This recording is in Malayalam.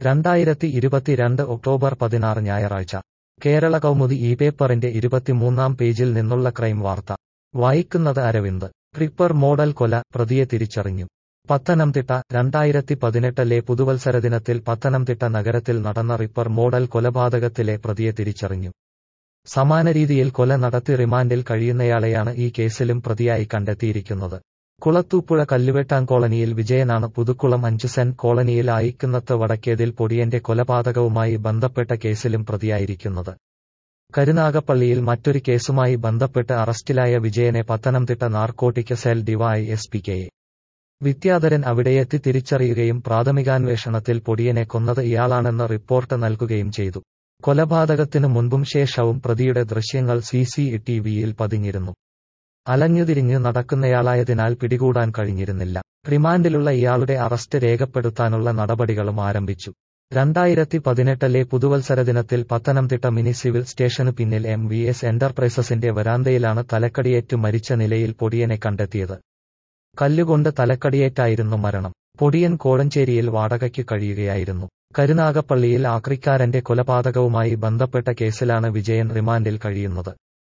രണ്ടായിരത്തി ഇരുപത്തിരണ്ട് ഒക്ടോബർ പതിനാറ് ഞായറാഴ്ച കേരള കൗമുദി ഈ പേപ്പറിന്റെ ഇരുപത്തിമൂന്നാം പേജിൽ നിന്നുള്ള ക്രൈം വാർത്ത വായിക്കുന്നത് അരവിന്ദ് ട്രിപ്പർ മോഡൽ കൊല പ്രതിയെ തിരിച്ചറിഞ്ഞു പത്തനംതിട്ട രണ്ടായിരത്തി പതിനെട്ടിലെ പുതുവത്സരദിനത്തിൽ പത്തനംതിട്ട നഗരത്തിൽ നടന്ന റിപ്പർ മോഡൽ കൊലപാതകത്തിലെ പ്രതിയെ തിരിച്ചറിഞ്ഞു സമാന രീതിയിൽ കൊല നടത്തി റിമാൻഡിൽ കഴിയുന്നയാളെയാണ് ഈ കേസിലും പ്രതിയായി കണ്ടെത്തിയിരിക്കുന്നത് കുളത്തൂപ്പുഴ കല്ലുവെട്ടാൻ കോളനിയിൽ വിജയനാണ് പുതുക്കുളം അഞ്ചു സെന്റ് കോളനിയിൽ ആയിക്കുന്നത്ത് വടക്കേതിൽ പൊടിയന്റെ കൊലപാതകവുമായി ബന്ധപ്പെട്ട കേസിലും പ്രതിയായിരിക്കുന്നത് കരുനാഗപ്പള്ളിയിൽ മറ്റൊരു കേസുമായി ബന്ധപ്പെട്ട് അറസ്റ്റിലായ വിജയനെ Pathanamthitta narcotic cell D Y S P K Vidyadharan അവിടെയെത്തി തിരിച്ചറിയുകയും പ്രാഥമികാന്വേഷണത്തിൽ പൊടിയനെ കൊന്നത് ഇയാളാണെന്ന് റിപ്പോർട്ട് നൽകുകയും ചെയ്തു കൊലപാതകത്തിനു മുൻപും ശേഷവും പ്രതിയുടെ ദൃശ്യങ്ങൾ സി സി ടിവിയിൽ പതിഞ്ഞിരുന്നു അലഞ്ഞുതിരിഞ്ഞ് നടക്കുന്നയാളായതിനാൽ പിടികൂടാൻ കഴിഞ്ഞിരുന്നില്ല റിമാൻഡിലുള്ള ഇയാളുടെ അറസ്റ്റ് രേഖപ്പെടുത്താനുള്ള നടപടികളും ആരംഭിച്ചു രണ്ടായിരത്തി പതിനെട്ടിലെ പുതുവത്സരദിനത്തിൽ പത്തനംതിട്ട മിനി സിവിൽ സ്റ്റേഷനു പിന്നിൽ എം വി എസ് എന്റർപ്രൈസസിന്റെ വരാന്തയിലാണ് തലക്കടിയേറ്റു മരിച്ച നിലയിൽ പൊടിയനെ കണ്ടെത്തിയത് കല്ലുകൊണ്ട് തലക്കടിയേറ്റായിരുന്നു മരണം പൊടിയൻ കോഴഞ്ചേരിയിൽ വാടകയ്ക്ക് കഴിയുകയായിരുന്നു കരുനാഗപ്പള്ളിയിൽ ആക്രിക്കാരന്റെ കൊലപാതകവുമായി ബന്ധപ്പെട്ട കേസിലാണ് വിജയൻ റിമാൻഡിൽ കഴിയുന്നത്